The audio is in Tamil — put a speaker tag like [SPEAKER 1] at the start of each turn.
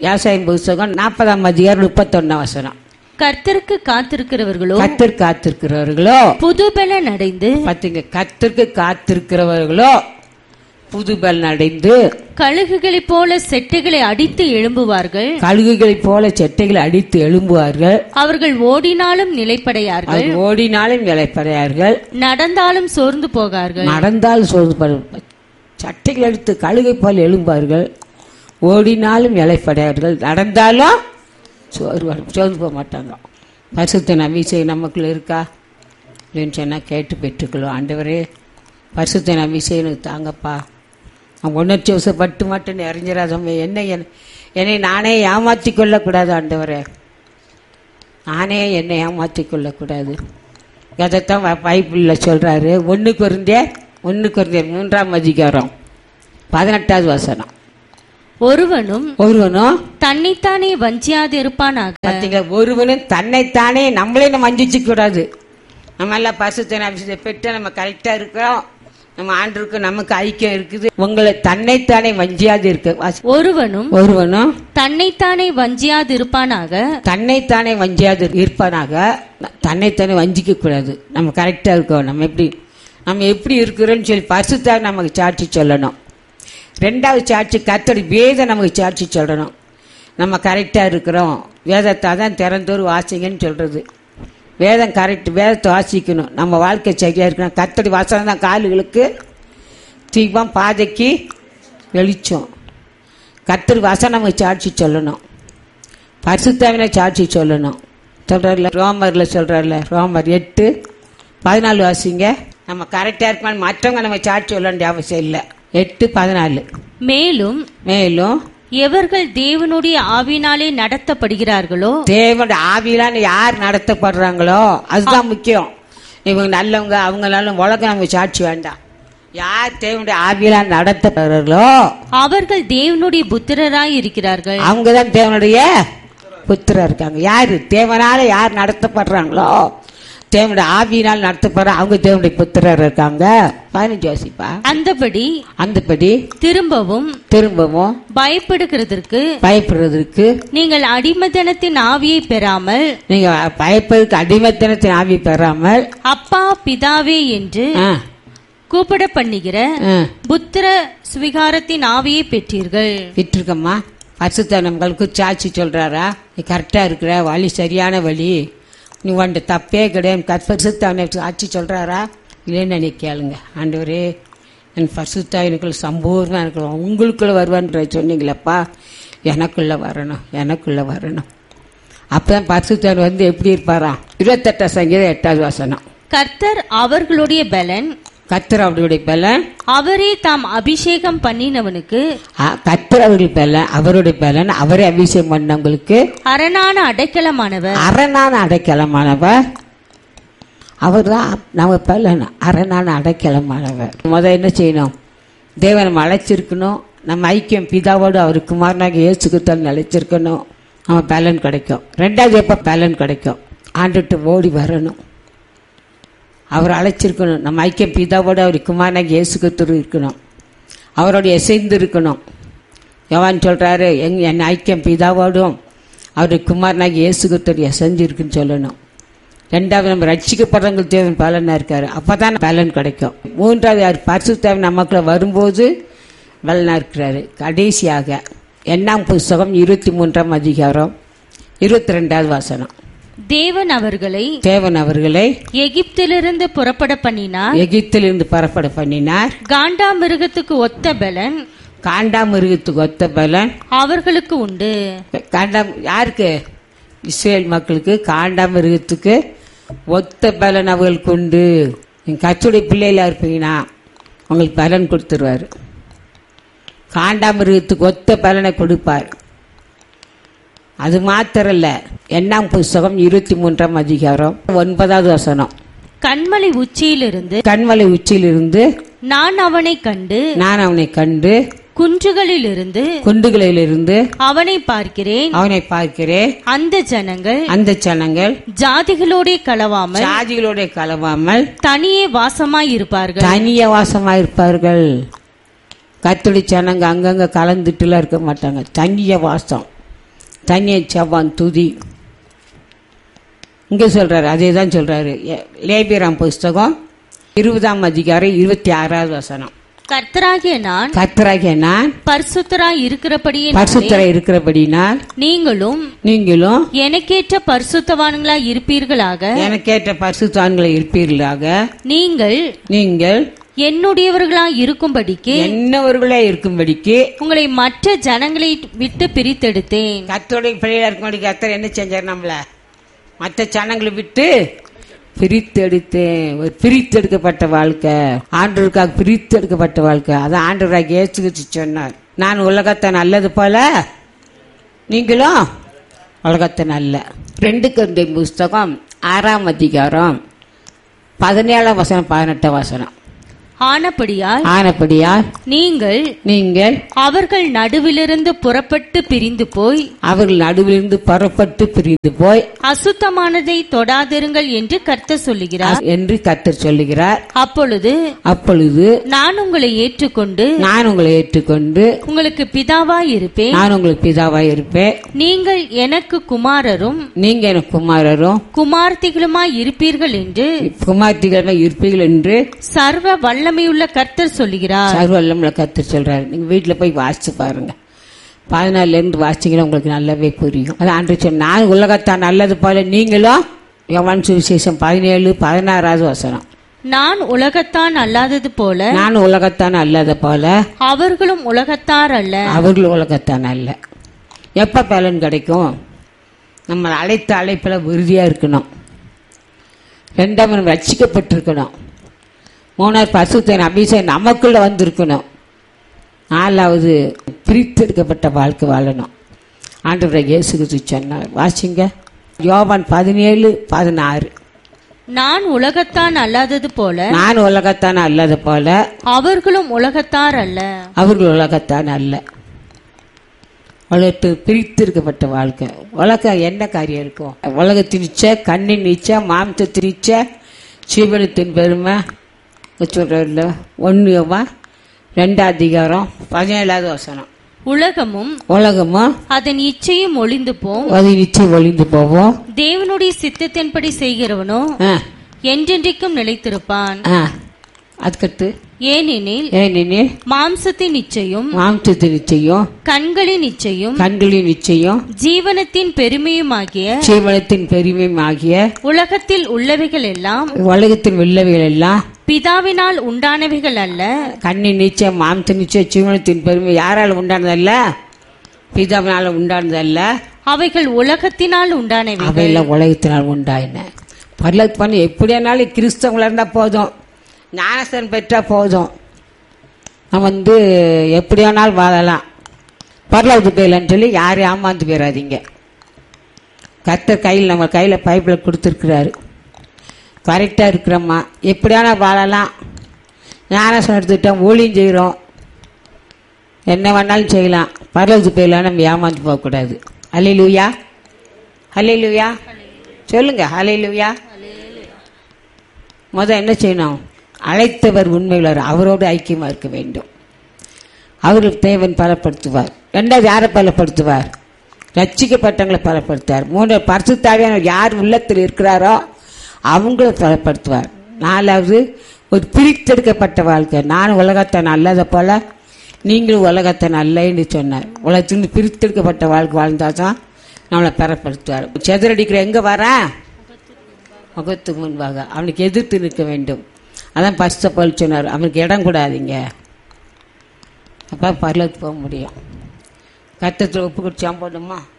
[SPEAKER 1] விவசாயம் புஸ்தகம் நாற்பதாம் அதிகாரம் முப்பத்தொன்னாம் வசனம்
[SPEAKER 2] கர்த்தருக்கு காத்திருக்கிறவர்களோ
[SPEAKER 1] கத்தர் காத்திருக்கிறவர்களோ
[SPEAKER 2] புதுபலன் அடைந்து
[SPEAKER 1] பாத்தீங்க கத்திற்கு காத்திருக்கிறவர்களோ புதுபல் அடைந்து
[SPEAKER 2] கழுகுகளைப் போல செட்டுகளை அடித்து எழும்புவார்கள்
[SPEAKER 1] கழுகுகளைப் போல செட்டைகளை அடித்து எழும்புவார்கள்
[SPEAKER 2] அவர்கள் ஓடினாலும் நிலைப்படையார்கள்
[SPEAKER 1] அவர் ஓடினாலும் இலைப்படையார்கள்
[SPEAKER 2] நடந்தாலும் சோர்ந்து போகார்கள்
[SPEAKER 1] நடந்தால் சோர்ந்து சட்டைகள் எடுத்து கழுகை போல் எழும்பார்கள் ஓடினாலும் இலைப்படையார்கள் நடந்தாலும் சோர்வு சோர்ந்து போக மாட்டாங்க பரிசுத்த நம்பிக்கை நமக்குள்ள இருக்கா அப்படின்னு சொன்னால் கேட்டு பெற்றுக்கொள்ளும் ஆண்டவரே பரிசுத்த நம்பிக்கை எனக்கு தாங்கப்பா அவன் உணர்ச்சி வசப்பட்டு மட்டும் நிறைஞ்சிடாதவங்க என்ன என்- என்னை நானே ஏமாற்றி கொள்ளக்கூடாது ஆண்டவரே நானே என்னை ஏமாற்றி கொள்ளக்கூடாது அதைத்தான் ப- பைபிளில் சொல்கிறாரு ஒன்று குறைந்தே ஒன்று குறைந்தே மூன்றாம் அதிகாரம் பதினெட்டாவது வசனம்
[SPEAKER 2] ஒருவனும்
[SPEAKER 1] ஒருவனும்
[SPEAKER 2] தன்னைத்தானே வஞ்சியாது இருப்பானாக
[SPEAKER 1] பார்த்தீங்களா ஒருவனும் தன்னைத்தானே நம்மளே நம்ம வஞ்சிச்சு கூடாது நம்ம எல்லாம் பசுத்தனை அபிஷேகத்தை பெற்று நம்ம கரெக்டாக இருக்கிறோம் நம்ம ஆண்டுக்கு நமக்கு ஐக்கியம் இருக்குது உங்களை தன்னைத்தானே வஞ்சியாது இருக்க வாசி-
[SPEAKER 2] ஒருவனும்
[SPEAKER 1] ஒருவனும்
[SPEAKER 2] தன்னைத்தானே வஞ்சியாது இருப்பானாக
[SPEAKER 1] தன்னைத்தானே வஞ்சியாது இருப்பானாக தன்னைத்தானே வஞ்சிக்க கூடாது நம்ம கரெக்டாக இருக்கோம் நம்ம எப்படி நம்ம எப்படி இருக்கிறோம்னு சொல்லி பரிசுத்தாக நமக்கு சாட்சி சொல்லணும் ரெண்டாவது சாட்சி கத்தடி வேதம் நமக்கு சாட்சி சொல்லணும் நம்ம கரெக்டாக இருக்கிறோம் வேதத்தை தான் திறந்தோர் வாசிங்கன்னு சொல்கிறது வேதம் கரெக்ட் வேதத்தை வாசிக்கணும் நம்ம வாழ்க்கை சரியாக இருக்கணும் கத்தடி வாசனம் தான் காலுகளுக்கு தீபம் பாதைக்கு வெளிச்சம் கத்தடி வாசனம் நமக்கு சாட்சி சொல்லணும் பரிசுத்தாவின சாட்சி சொல்லணும் சொல்றாருல ரோமர்ல சொல்றாருல ரோமர் எட்டு பதினாலு வாசிங்க நம்ம கரெக்டா இருக்கணும் மற்றவங்க நம்ம சாட்சி சொல்ல வேண்டிய அவசியம் இல்லை எட்டு பதினாலு
[SPEAKER 2] மேலும்
[SPEAKER 1] மேலும்
[SPEAKER 2] எவர்கள் தேவனுடைய ஆவினாலே நடத்தப்படுகிறார்களோ
[SPEAKER 1] தேவனுடைய ஆவியிலான யார் நடத்தப்படுறாங்களோ அதுதான் முக்கியம் இவங்க நல்லவங்க அவங்க நல்ல உலகம் நமக்கு சாட்சி வேண்டாம் யார் தேவனுடைய ஆவியிலான நடத்தப்படுறாங்களோ
[SPEAKER 2] அவர்கள் தேவனுடைய புத்திரராய் இருக்கிறார்கள்
[SPEAKER 1] அவங்க தான் தேவனுடைய புத்திரர் இருக்காங்க யாரு தேவனால யார் நடத்தப்படுறாங்களோ தேவனுடைய ஆவியினால் நடத்தப்படுற அவங்க தேவனுடைய புத்திரர் இருக்காங்க பதினஞ்சு யோசிப்பா
[SPEAKER 2] அந்தபடி
[SPEAKER 1] அந்தபடி
[SPEAKER 2] திரும்பவும்
[SPEAKER 1] திரும்பவும்
[SPEAKER 2] பயப்படுகிறதற்கு
[SPEAKER 1] பயப்படுறதுக்கு
[SPEAKER 2] நீங்கள் அடிமதனத்தின் ஆவியை பெறாமல்
[SPEAKER 1] நீங்க பயப்படுறதுக்கு அடிமத்தனத்தின் ஆவி பெறாமல்
[SPEAKER 2] அப்பா பிதாவே என்று
[SPEAKER 1] ஆ,
[SPEAKER 2] கூப்பிட பண்ணுகிற
[SPEAKER 1] ஆ,
[SPEAKER 2] புத்திர சுவிகாரத்தின் ஆவியை பெற்றீர்கள்
[SPEAKER 1] விட்டுருக்கம்மா பரிசுத்த நம்மளுக்கு சாட்சி சொல்றாரா நீ கரெக்டா இருக்கிற வழி சரியான வழி நீ உன்ட தப்பே கிடையாது பரிசுத்தாவனை சாட்சி சொல்றாரா இல்லைன்னு நீ கேளுங்க ஆண்டவரே என் பரிசுத்தாவினுக்குள்ள சம்பூர்ணம் இருக்கணும் உங்களுக்குள்ள வருவான்ற சொன்னீங்களப்பா எனக்குள்ள வரணும் எனக்குள்ள வரணும் அப்பதான் பரிசுத்தார் வந்து எப்படி இருப்பாராம் இருபத்தெட்டாம் சங்கீதம் எட்டாவது வசனம்
[SPEAKER 2] கர்த்தர் அவர்களுடைய பலன்
[SPEAKER 1] கத்தர் அவருடைய பலன்
[SPEAKER 2] அவரே தாம் அபிஷேகம் பண்ணினவனுக்கு
[SPEAKER 1] ஆ, கர்த்தர் அவருடைய பலன் அவருடைய பலன் அவரே அபிஷேகம் பண்ணவங்களுக்கு
[SPEAKER 2] அரணான அடைக்கலமானவர்
[SPEAKER 1] அரணான அடைக்கலமானவர் அவர் தான் நம்ம பலன் அரணான அடைக்கலமானவர் முத என்ன செய்யணும் தேவன் நம்ம அழைச்சிருக்கணும் நம்ம ஐக்கியம் பிதாவோடு அவர் குமாரனாக இயேசுக்குத்தான் நிலைச்சிருக்கணும் நம்ம பலன் கிடைக்கும் ரெண்டாவது எப்போ பலன் கிடைக்கும் ஆண்டுட்டு ஓடி வரணும் அவர் அழைச்சிருக்கணும் நம்ம ஐக்கியம் பிதாவோடு அவர் குமாரனாக இயேசுக்குத்து இருக்கணும் அவரோட இசைந்து இருக்கணும் யோவான் சொல்றாரு எங் என் ஐக்கியம் பிதாவோடும் அவருடைய குமாரனாகி இயேசுகத்தர் செஞ்சிருக்குன்னு சொல்லணும் ரெண்டாவது நம்ம ரட்சிக்கப்படுறவங்க தேவன் பலனா இருக்காரு அப்பதான் பலன் கிடைக்கும் மூன்றாவது யார் பரிசு தேவன் நமக்குள்ள வரும்போது பலனா இருக்கிறாரு கடைசியாக எண்ணாம் புஸ்தகம் இருபத்தி மூன்றாம் அதிகாரம் இருபத்தி ரெண்டாவது வாசனம்
[SPEAKER 2] தேவன் அவர்களை
[SPEAKER 1] தேவன் அவர்களை
[SPEAKER 2] எகிப்திலிருந்து புறப்பட பண்ணினார்
[SPEAKER 1] எகிப்திலிருந்து பரப்பட பண்ணினார்
[SPEAKER 2] காண்டா மிருகத்துக்கு ஒத்த பலன்
[SPEAKER 1] காண்டாமிருகத்துக்கு ஒத்த பலன்
[SPEAKER 2] அவர்களுக்கு உண்டு
[SPEAKER 1] காண்டாம் யாருக்கு இஸ்ரேல் மக்களுக்கு காண்டாமிருகத்துக்கு ஒத்த பலன் அவர்களுக்கு உண்டு நீங்க கச்சுடைய பிள்ளைகளா இருப்பீங்கன்னா உங்களுக்கு பலன் கொடுத்துருவாரு காண்டாமிருகத்துக்கு ஒத்த பலனை கொடுப்பார் அது மாத்திரம் இல்ல எண்ணாம் புஸ்தகம் இருபத்தி மூன்றாம் அதிகாரம் ஒன்பதாவது வசனம்
[SPEAKER 2] கண்மலை உச்சியிலிருந்து
[SPEAKER 1] கண்மலை உச்சியிலிருந்து
[SPEAKER 2] நான் அவனை கண்டு
[SPEAKER 1] நான் அவனை கண்டு
[SPEAKER 2] குன்றுகளிலிருந்து
[SPEAKER 1] குண்டுகளிலிருந்து
[SPEAKER 2] அவனை பார்க்கிறேன்
[SPEAKER 1] அவனை பார்க்கிறேன்
[SPEAKER 2] அந்த ஜனங்கள்
[SPEAKER 1] அந்த ஜனங்கள்
[SPEAKER 2] ஜாதிகளோடே கலவாமல்
[SPEAKER 1] சாதிகளோட கலவாமல்
[SPEAKER 2] தனியே வாசமாய் இருப்பார்கள்
[SPEAKER 1] தனிய வாசமா இருப்பார்கள் கத்தோடி ஜனங்க அங்கங்க கலந்துட்டுலாம் இருக்க மாட்டாங்க தனிய வாசம் தனிய செவ்வான் துதி இங்கே சொல்றாரு அதே தான் சொல்றாரு எ- லேபியராம் புஸ்தகம் இருபதாம் அதிகாரம் இருபத்தி ஆறாவது வசனம்
[SPEAKER 2] கர்த்தராகிய நான்
[SPEAKER 1] கர்த்தராகிய நான்
[SPEAKER 2] பரிசுத்தராய் இருக்கிறபடியே
[SPEAKER 1] பரிசுத்தர இருக்கிறபடினால்
[SPEAKER 2] நீங்களும்
[SPEAKER 1] நீங்களும்
[SPEAKER 2] எனக்கேற்ற பரிசுத்தவான்களாய் இருப்பீர்களாக
[SPEAKER 1] எனக்கேற்ற பரிசுத்தான்களை இருப்பீர்களாக
[SPEAKER 2] நீங்கள்
[SPEAKER 1] நீங்கள்
[SPEAKER 2] என்னுடையவர்களாய் இருக்கும்படிக்கு
[SPEAKER 1] என்னவர்களே இருக்கும்படிக்கு
[SPEAKER 2] உங்களை மற்ற ஜனங்களை விட்டு பிரித்தெடுத்தேன்
[SPEAKER 1] கத்தோடைய பிள்ளைகளா இருக்கும்படி கத்தர் என்ன செஞ்சார் நம்மள மற்ற சனங்களை விட்டு பிரித்தெடுத்தேன் ஒரு பிரித்தெடுக்கப்பட்ட வாழ்க்கை ஆண்டவருக்காக பிரித்தெடுக்கப்பட்ட வாழ்க்கை அதான் ஆண்டவராக இயேசு கிறிஸ்து சொன்னார் நான் உலகத்தை நல்லது போல நீங்களும் உலகத்தை நல்ல ரெண்டு கருந்தை புஸ்தகம் ஆறாம் அதிகாரம் பதினேழாம் வசனம் பதினெட்டாம் வசனம்
[SPEAKER 2] ஆனபடியால்
[SPEAKER 1] ஆனபடியால்
[SPEAKER 2] நீங்கள்
[SPEAKER 1] நீங்கள்
[SPEAKER 2] அவர்கள் நடுவிலிருந்து புறப்பட்டு பிரிந்து போய்
[SPEAKER 1] அவர்கள் நடுவிலிருந்து புறப்பட்டு பிரிந்து போய்
[SPEAKER 2] அசுத்தமானதை தொடாதிருங்கள் என்று கர்த்தர் சொல்லுகிறார்
[SPEAKER 1] என்று கர்த்தர் சொல்லுகிறார்
[SPEAKER 2] அப்பொழுது
[SPEAKER 1] அப்பொழுது
[SPEAKER 2] நான் உங்களை ஏற்றுக்கொண்டு
[SPEAKER 1] நான் உங்களை ஏற்றுக்கொண்டு
[SPEAKER 2] உங்களுக்கு பிதாவாய் இருப்பேன்
[SPEAKER 1] நான் உங்களுக்கு பிதாவாய் இருப்பேன்
[SPEAKER 2] நீங்கள் எனக்கு குமாரரும்
[SPEAKER 1] நீங்க எனக்கு குமாரரும்
[SPEAKER 2] குமார்த்திகளுமாய் இருப்பீர்கள் என்று
[SPEAKER 1] குமார்த்திகளுமே இருப்பீர்கள் என்று
[SPEAKER 2] சர்வ வல்லமையுள்ள கர்த்தர் சொல்லுகிறார்
[SPEAKER 1] சர்வல்லம்ல கர்த்தர் சொல்றாரு நீங்க வீட்டுல போய் வாசிச்சு பாருங்க பதினாலுல இருந்து வாசிச்சீங்கன்னா உங்களுக்கு நல்லாவே புரியும் அது ஆண்டு சொன்ன நான் உலகத்தான் நல்லது போல நீங்களும் யோவான் சுவிசேஷம் பதினேழு பதினாறாவது வசனம்
[SPEAKER 2] நான் உலகத்தான் அல்லாதது போல
[SPEAKER 1] நான் உலகத்தான் அல்லத போல
[SPEAKER 2] அவர்களும் உலகத்தார் அல்ல
[SPEAKER 1] அவர்கள் உலகத்தான் அல்ல எப்ப பலன் கிடைக்கும் நம்ம அழைத்த அழைப்பில் உறுதியா இருக்கணும் ரெண்டாம் நம்ம ரட்சிக்கப்பட்டிருக்கணும் மூணாவது பசுத்தன் அபிஷேகம் நமக்குள்ள வந்திருக்கணும் நாலாவது பிரித்தெடுக்கப்பட்ட வாழ்க்கை வாழணும் ஆண்டவரை இயேசு கிறிஸ்து சொன்னார் வாசிங்க யோவான் பதினேழு பதினாறு
[SPEAKER 2] நான் உலகத்தான் அல்லாதது போல
[SPEAKER 1] நான் உலகத்தான் அல்லது போல
[SPEAKER 2] அவர்களும் உலகத்தார் அல்ல
[SPEAKER 1] அவர்கள் உலகத்தான் அல்ல உலகத்து பிரித்திருக்கப்பட்ட வாழ்க்கை உலகம் என்ன காரியம் இருக்கும் உலகத்தின் இச்சை கண்ணின் இச்சை மாம்சத்தின் இச்சை சீவனத்தின் பெருமை சொல்றதுல ஒன்றுவா ரெண்டாம் அதிகாரம் பதினேழாவது வசனம்
[SPEAKER 2] உலகமும்
[SPEAKER 1] உலகமும்
[SPEAKER 2] அதன் இச்சையும் ஒளிந்து போம்
[SPEAKER 1] அது நிச்சயம் ஒளிந்து போவோம்
[SPEAKER 2] தேவனுடைய சித்தத்தின்படி செய்கிறவனோ
[SPEAKER 1] ஆ,
[SPEAKER 2] என்றென்றைக்கும் நிலைத்திருப்பான்
[SPEAKER 1] ஆ. அதுக்கடுத்து
[SPEAKER 2] ஏனெனில்
[SPEAKER 1] ஏனெனில்
[SPEAKER 2] மாம்சத்தின் இச்சையும்
[SPEAKER 1] மாம்சத்தின் நிச்சயம்
[SPEAKER 2] கண்களின் இச்சையும்
[SPEAKER 1] கண்களின் நிச்சயம்
[SPEAKER 2] ஜீவனத்தின் பெருமையுமாகிய
[SPEAKER 1] சீவனத்தின் பெருமையும் ஆகிய
[SPEAKER 2] உலகத்தில் உள்ளவைகள் எல்லாம்
[SPEAKER 1] உலகத்தின் வெள்ளவைகள் எல்லாம்
[SPEAKER 2] பிதாவினால் உண்டானவைகள் அல்ல
[SPEAKER 1] கண்ணின் நிச்சயம் மாம்ச நிச்சயம் ஜீவனத்தின் பெருமை யாரால் உண்டானதல்ல பிதாவினால உண்டானதல்ல
[SPEAKER 2] அவைகள் உலகத்தினால் உண்டானவைகள்
[SPEAKER 1] அவையெல்லாம் உலகத்தினால் உண்டாயின பரலத்து பண்ணி எப்படியானாலும் கிறிஸ்தவங்களா இருந்தா போதும் ஞானஸ்தன் பெற்றா போதும் நம்ம வந்து எப்படி வேணாலும் வாழலாம் பரலவுக்கு போயிடலான்னு சொல்லி யாரையும் ஏமாந்து போயிடாதீங்க கர்த்தர் கையில் நம்ம கையில் பைப்பில் கொடுத்துருக்குறாரு கரெக்டாக இருக்கிறோம்மா எப்படியானா வாழலாம் ஞானசம் எடுத்துக்கிட்டோம் ஊழியம் செய்கிறோம் என்ன வேணாலும் செய்யலாம் பரலவுக்கு போயிடலாம் நம்ம ஏமாந்து போகக்கூடாது அலையிலுயா அலையிலுயா சொல்லுங்க அலையிலுயா முத என்ன செய்யணும் அழைத்தவர் உண்மையுள்ளவர் அவரோடு ஐக்கியமா இருக்க வேண்டும் அவர்கள் தேவன் பலப்படுத்துவார் ரெண்டாவது யாரை பலப்படுத்துவார் ரட்சிக்கப்பட்டவங்களை பலப்படுத்துவார் மூணு பரிசுத்தாவியான யார் உள்ளத்தில் இருக்கிறாரோ அவங்கள பலப்படுத்துவார் நாலாவது ஒரு பிரித்தெடுக்கப்பட்ட வாழ்க்கை நான் உலகத்தை நல்லதை போல நீங்களும் உலகத்தை நல்லன்னு சொன்னார் உலகத்திலிருந்து பிரித்தெடுக்கப்பட்ட வாழ்க்கை வாழ்ந்தாதான் நம்மளை பெறப்படுத்துவார் செதறடிக்கிற எங்க வரேன் முகத்துக்கு முன்பாக அவனுக்கு எதிர்த்து நிற்க வேண்டும் அதான் பரிசு போல் சொன்னார் அவனுக்கு இடம் கூடாதீங்க அப்போ பரலத்துக்கு போக முடியும் கத்தத்தில் ஒப்பு குடிச்சான் போதுமா